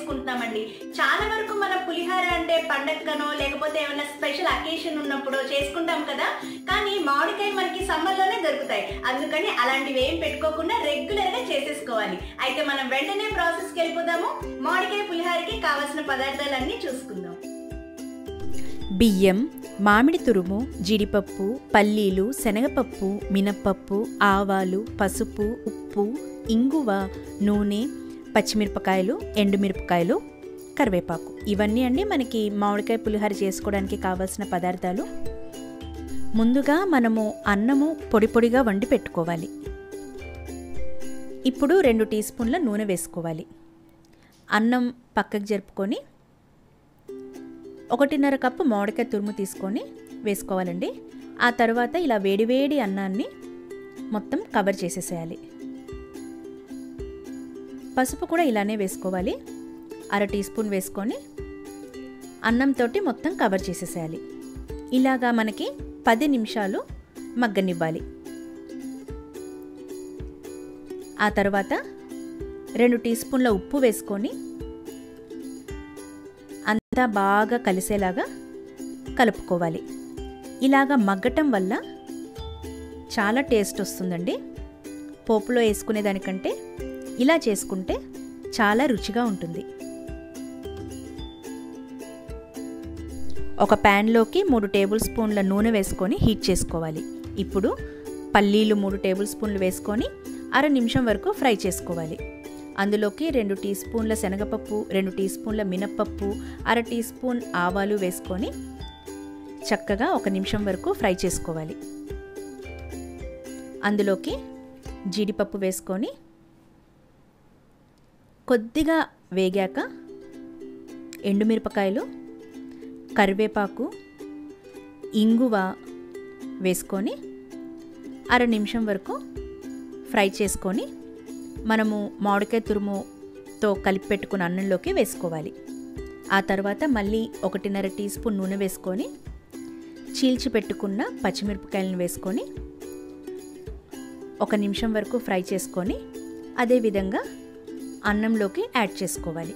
చేసుకుంటున్నామండి చాలా వరకు మన పులిహార అంటే పండగకనో లేకపోతే ఏమైనా స్పెషల్ అకేషన్ ఉన్నప్పుడు చేసుకుంటాం కదా కానీ మామిడికాయ మనకి సమ్మర్లోనే దొరుకుతాయి అందుకని అలాంటివి ఏం పెట్టుకోకుండా రెగ్యులర్ గా చేసేసుకోవాలి అయితే మనం వెంటనే ప్రాసెస్కి వెళ్ళిపోదాము మామిడికాయ పులిహారకి కావాల్సిన పదార్థాలన్నీ చూసుకుందాం బియ్యం మామిడి తురుము జీడిపప్పు పల్లీలు శనగపప్పు మినప్పప్పు ఆవాలు పసుపు ఉప్పు ఇంగువ నూనె పచ్చిమిరపకాయలు ఎండుమిరపకాయలు కరివేపాకు ఇవన్నీ అండి మనకి మామిడికాయ పులిహోర చేసుకోవడానికి కావాల్సిన పదార్థాలు ముందుగా మనము అన్నము పొడి పొడిగా వండి పెట్టుకోవాలి ఇప్పుడు రెండు టీ స్పూన్ల నూనె వేసుకోవాలి అన్నం పక్కకు జరుపుకొని ఒకటిన్నర కప్పు మామిడికాయ తురుము తీసుకొని వేసుకోవాలండి ఆ తర్వాత ఇలా వేడివేడి అన్నాన్ని మొత్తం కవర్ చేసేసేయాలి పసుపు కూడా ఇలానే వేసుకోవాలి అర టీ స్పూన్ వేసుకొని అన్నంతో మొత్తం కవర్ చేసేసేయాలి ఇలాగా మనకి పది నిమిషాలు మగ్గనివ్వాలి ఆ తర్వాత రెండు టీ స్పూన్ల ఉప్పు వేసుకొని అంతా బాగా కలిసేలాగా కలుపుకోవాలి ఇలాగా మగ్గటం వల్ల చాలా టేస్ట్ వస్తుందండి పోపులో వేసుకునే దానికంటే ఇలా చేసుకుంటే చాలా రుచిగా ఉంటుంది ఒక ప్యాన్లోకి మూడు టేబుల్ స్పూన్ల నూనె వేసుకొని హీట్ చేసుకోవాలి ఇప్పుడు పల్లీలు మూడు టేబుల్ స్పూన్లు వేసుకొని అర నిమిషం వరకు ఫ్రై చేసుకోవాలి అందులోకి రెండు టీ స్పూన్ల శనగపప్పు రెండు టీ స్పూన్ల మినప్పప్పు అర టీ స్పూన్ ఆవాలు వేసుకొని చక్కగా ఒక నిమిషం వరకు ఫ్రై చేసుకోవాలి అందులోకి జీడిపప్పు వేసుకొని కొద్దిగా వేగాక ఎండుమిరపకాయలు కరివేపాకు ఇంగువ వేసుకొని అర నిమిషం వరకు ఫ్రై చేసుకొని మనము మామిడికాయ తురుముతో కలిపి పెట్టుకున్న అన్నంలోకి వేసుకోవాలి ఆ తర్వాత మళ్ళీ ఒకటిన్నర టీ స్పూన్ నూనె వేసుకొని చీల్చి పెట్టుకున్న పచ్చిమిరపకాయలను వేసుకొని ఒక నిమిషం వరకు ఫ్రై చేసుకొని అదేవిధంగా అన్నంలోకి యాడ్ చేసుకోవాలి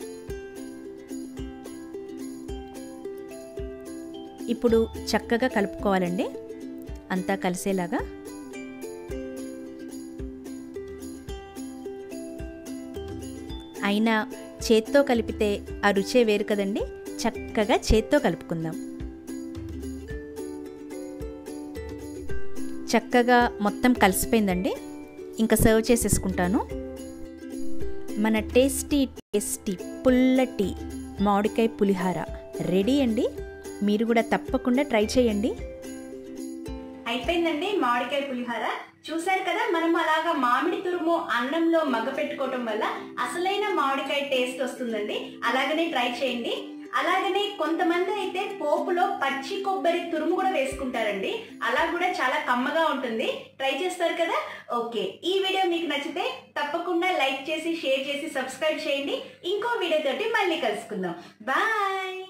ఇప్పుడు చక్కగా కలుపుకోవాలండి అంతా కలిసేలాగా అయినా చేత్తో కలిపితే ఆ రుచే వేరు కదండి చక్కగా చేత్తో కలుపుకుందాం చక్కగా మొత్తం కలిసిపోయిందండి ఇంకా సర్వ్ చేసేసుకుంటాను మన టేస్టీ టేస్టీ పుల్లటి మామిడికాయ పులిహార రెడీ అండి మీరు కూడా తప్పకుండా ట్రై చేయండి అయిపోయిందండి మామిడికాయ పులిహోర చూసారు కదా మనం అలాగా మామిడి తురుము అన్నంలో మగ్గ పెట్టుకోవటం వల్ల అసలైన మామిడికాయ టేస్ట్ వస్తుందండి అలాగనే ట్రై చేయండి అలాగనే కొంతమంది అయితే పోపులో పచ్చి కొబ్బరి తురుము కూడా వేసుకుంటారండి అలా కూడా చాలా కమ్మగా ఉంటుంది ట్రై చేస్తారు కదా ఓకే ఈ వీడియో మీకు నచ్చితే తప్పకుండా లైక్ చేసి షేర్ చేసి సబ్స్క్రైబ్ చేయండి ఇంకో వీడియో తోటి మళ్ళీ కలుసుకుందాం బాయ్